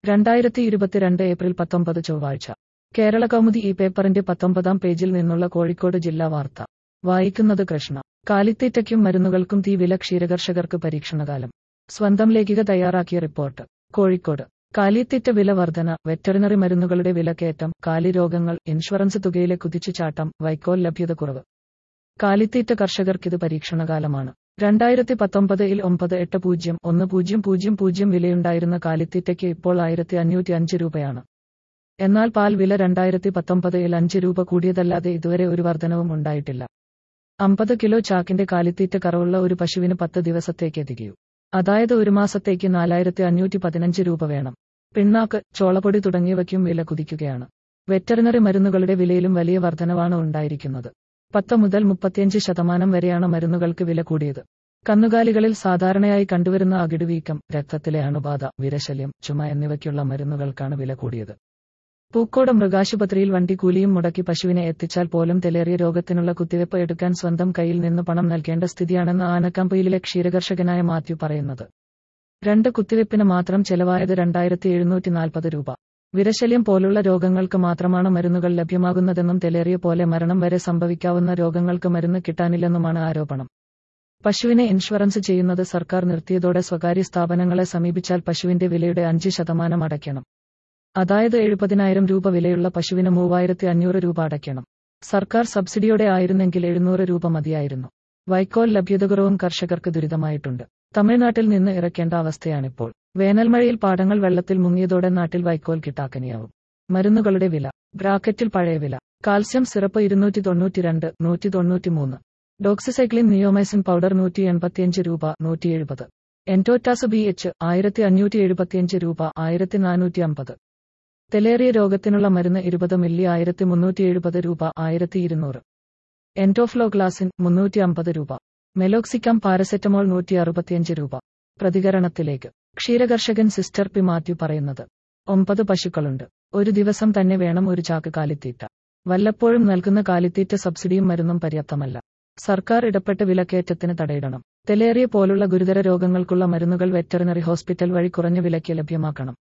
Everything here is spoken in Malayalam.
രണ്ടായിരത്തി ഇരുപത്തിരണ്ട് ഏപ്രിൽ പത്തൊമ്പത് ചൊവ്വാഴ്ച കേരള കൗമുദി ഈ പേപ്പറിന്റെ പത്തൊമ്പതാം പേജിൽ നിന്നുള്ള കോഴിക്കോട് ജില്ലാ വാർത്ത വായിക്കുന്നത് കൃഷ്ണ കാലിത്തീറ്റയ്ക്കും മരുന്നുകൾക്കും തീ വില ക്ഷീരകർഷകർക്ക് പരീക്ഷണകാലം സ്വന്തം ലേഖിക തയ്യാറാക്കിയ റിപ്പോർട്ട് കോഴിക്കോട് കാലിത്തീറ്റ വില വർധന വെറ്ററിനറി മരുന്നുകളുടെ വിലക്കയറ്റം കാലിരോഗങ്ങൾ ഇൻഷുറൻസ് തുകയിലെ കുതിച്ചുചാട്ടം വൈക്കോൽ ലഭ്യത കുറവ് കാലിത്തീറ്റ കർഷകർക്കിത് പരീക്ഷണകാലമാണ് രണ്ടായിരത്തി പത്തൊമ്പതിൽ ഒമ്പത് എട്ട് പൂജ്യം ഒന്ന് പൂജ്യം പൂജ്യം പൂജ്യം വിലയുണ്ടായിരുന്ന കാലിത്തീറ്റയ്ക്ക് ഇപ്പോൾ ആയിരത്തി അഞ്ഞൂറ്റി അഞ്ച് രൂപയാണ് എന്നാൽ പാൽ വില രണ്ടായിരത്തി പത്തൊമ്പതിൽ അഞ്ച് രൂപ കൂടിയതല്ലാതെ ഇതുവരെ ഒരു വർധനവും ഉണ്ടായിട്ടില്ല അമ്പത് കിലോ ചാക്കിന്റെ കാലിത്തീറ്റ കറവുള്ള ഒരു പശുവിന് പത്ത് ദിവസത്തേക്ക് തികയൂ അതായത് ഒരു മാസത്തേക്ക് നാലായിരത്തി അഞ്ഞൂറ്റി പതിനഞ്ച് രൂപ വേണം പിണ്ണാക്ക് ചോളപ്പൊടി തുടങ്ങിയവയ്ക്കും വില കുതിക്കുകയാണ് വെറ്ററിനറി മരുന്നുകളുടെ വിലയിലും വലിയ വർധനവാണ് ഉണ്ടായിരിക്കുന്നത് പത്ത് മുതൽ മുപ്പത്തിയഞ്ച് ശതമാനം വരെയാണ് മരുന്നുകൾക്ക് വില കൂടിയത് കന്നുകാലികളിൽ സാധാരണയായി കണ്ടുവരുന്ന അകിടുവീക്കം രക്തത്തിലെ അണുബാധ വിരശല്യം ചുമ എന്നിവയ്ക്കുള്ള മരുന്നുകൾക്കാണ് വില കൂടിയത് പൂക്കോട് മൃഗാശുപത്രിയിൽ വണ്ടി കൂലിയും മുടക്കി പശുവിനെ എത്തിച്ചാൽ പോലും തെലേറിയ രോഗത്തിനുള്ള കുത്തിവയ്പ് എടുക്കാൻ സ്വന്തം കയ്യിൽ നിന്ന് പണം നൽകേണ്ട സ്ഥിതിയാണെന്ന് ആനക്കാമ്പയിലെ ക്ഷീരകർഷകനായ മാത്യു പറയുന്നത് രണ്ട് കുത്തിവയ്പ്പിന് മാത്രം ചെലവായത് രണ്ടായിരത്തി എഴുന്നൂറ്റി നാൽപ്പത് രൂപ വിരശല്യം പോലുള്ള രോഗങ്ങൾക്ക് മാത്രമാണ് മരുന്നുകൾ ലഭ്യമാകുന്നതെന്നും തെലേറിയ പോലെ മരണം വരെ സംഭവിക്കാവുന്ന രോഗങ്ങൾക്ക് മരുന്ന് കിട്ടാനില്ലെന്നുമാണ് ആരോപണം പശുവിനെ ഇൻഷുറൻസ് ചെയ്യുന്നത് സർക്കാർ നിർത്തിയതോടെ സ്വകാര്യ സ്ഥാപനങ്ങളെ സമീപിച്ചാൽ പശുവിന്റെ വിലയുടെ അഞ്ച് ശതമാനം അടയ്ക്കണം അതായത് എഴുപതിനായിരം രൂപ വിലയുള്ള പശുവിന് മൂവായിരത്തി അഞ്ഞൂറ് രൂപ അടയ്ക്കണം സർക്കാർ സബ്സിഡിയോടെ ആയിരുന്നെങ്കിൽ എഴുന്നൂറ് രൂപ മതിയായിരുന്നു വൈക്കോൽ ലഭ്യതകുറവും കർഷകർക്ക് ദുരിതമായിട്ടുണ്ട് തമിഴ്നാട്ടിൽ നിന്ന് ഇറക്കേണ്ട അവസ്ഥയാണിപ്പോൾ വേനൽമഴയിൽ പാടങ്ങൾ വെള്ളത്തിൽ മുങ്ങിയതോടെ നാട്ടിൽ വൈക്കോൽ കിട്ടാക്കനിയാവും മരുന്നുകളുടെ വില ബ്രാക്കറ്റിൽ പഴയ വില കാൽസ്യം സിറപ്പ് ഇരുന്നൂറ്റി തൊണ്ണൂറ്റിരണ്ട് നൂറ്റി തൊണ്ണൂറ്റിമൂന്ന് ഡോക്സിസൈക്ലിൻ നിയോമൈസിൻ പൗഡർ നൂറ്റി എൺപത്തിയഞ്ച് രൂപ നൂറ്റി എഴുപത് എൻറ്റോറ്റാസ് ബി എച്ച് ആയിരത്തി അഞ്ഞൂറ്റി എഴുപത്തിയഞ്ച് രൂപ ആയിരത്തി നാനൂറ്റി അമ്പത് തെലേറിയ രോഗത്തിനുള്ള മരുന്ന് ഇരുപത് മില്ലി ആയിരത്തി മുന്നൂറ്റി എഴുപത് രൂപ ആയിരത്തി ഇരുന്നൂറ് എൻറ്റോഫ്ലോഗ്ലാസിൻ മുന്നൂറ്റി അമ്പത് രൂപ മെലോക്സിക്കാം പാരസെറ്റമോൾ നൂറ്റി അറുപത്തിയഞ്ച് രൂപ പ്രതികരണത്തിലേക്ക് ക്ഷീരകർഷകൻ സിസ്റ്റർ പി മാത്യു പറയുന്നത് ഒമ്പത് പശുക്കളുണ്ട് ഒരു ദിവസം തന്നെ വേണം ഒരു ചാക്ക് കാലിത്തീറ്റ വല്ലപ്പോഴും നൽകുന്ന കാലിത്തീറ്റ സബ്സിഡിയും മരുന്നും പര്യാപ്തമല്ല സർക്കാർ ഇടപെട്ട് വിലക്കയറ്റത്തിന് തടയിടണം തെലേറിയ പോലുള്ള ഗുരുതര രോഗങ്ങൾക്കുള്ള മരുന്നുകൾ വെറ്ററിനറി ഹോസ്പിറ്റൽ വഴി കുറഞ്ഞ വിലയ്ക്ക് ലഭ്യമാക്കണം